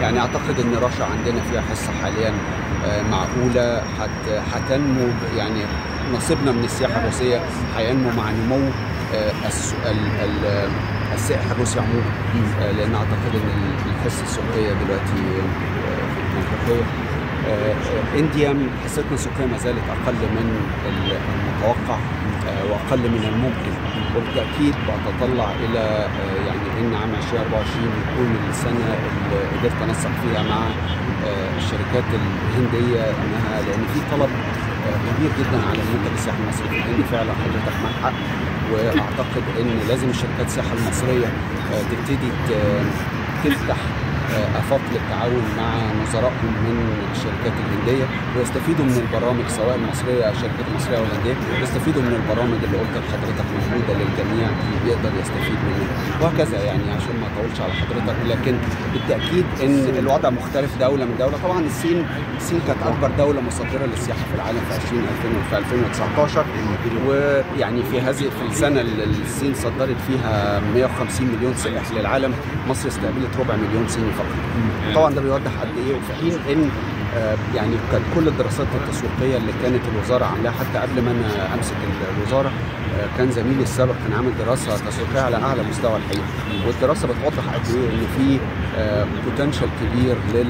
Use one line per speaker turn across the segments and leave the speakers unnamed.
يعني اعتقد ان رشا عندنا فيها حصه حاليا آه، معقوله هت- هتنمو ب- يعني نصيبنا من السياحه الروسيه هينمو مع نمو آه، الس- ال- ال- السائح الروسي عموما آه، لان اعتقد ان ال- الحصه السوقيه دلوقتي آه، منطقيه آه، آه، انديا حصتنا السوقيه ما زالت اقل من ال- المتوقع آه، واقل من الممكن وبالتاكيد بتطلع الى آه، يعني ان عام 2024 يكون السنه اللي قدرت انسق فيها مع آه، الشركات الهنديه انها لان في طلب آه، كبير جدا على المنتج السياحي المصري في الهند فعلا حضرتك معاك حق واعتقد ان لازم الشركات السياحه المصريه آه، تبتدي ت- تفتح آه، افاق للتعاون مع نظرائهم من الشركات الهنديه ويستفيدوا من البرامج سواء المصريه الشركات المصريه والهنديه يستفيدوا من البرامج اللي قلت لحضرتك موجوده للجميع يقدر يستفيد منها وهكذا يعني عشان ما اطولش على حضرتك لكن بالتاكيد ان الوضع مختلف دوله من دوله طبعا الصين الصين كانت اكبر دوله مصدره للسياحه في العالم في 20 2000 في 2019 ويعني في هذه في السنه اللي الصين صدرت فيها 150 مليون سائح للعالم مصر استقبلت ربع مليون صيني فقط طبعا ده بيوضح قد ايه وفي حين ان آه، يعني كانت كل الدراسات التسويقيه اللي كانت الوزاره عاملاها حتى قبل ما انا امسك الوزاره آه، كان زميلي السابق كان عامل دراسه تسويقيه على اعلى مستوى الحقيقه والدراسه بتوضح قد ايه ان في بوتنشال كبير لل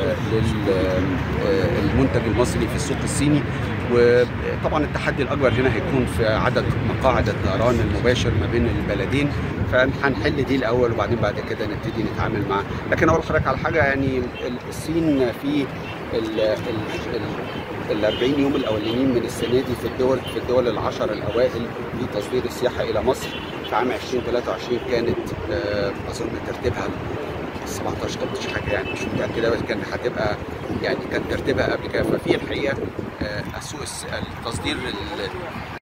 للمنتج المصري في السوق الصيني وطبعا التحدي الاكبر هنا هيكون في عدد مقاعد الطيران المباشر ما بين البلدين فهنحل دي الاول وبعدين بعد كده نبتدي نتعامل معاه لكن اقول لحضرتك على حاجه يعني الصين في ال ال ال 40 يوم الاولانيين من السنه دي في الدول في الدول العشر الاوائل لتصدير السياحه الى مصر في عام 2023 كانت آه، اظن ترتيبها 17 18 حاجه يعني مش متاكده بس كان هتبقى يعني كان ترتيبها قبل كده ففي الحقيقه آه، السوق الس- التصدير ال-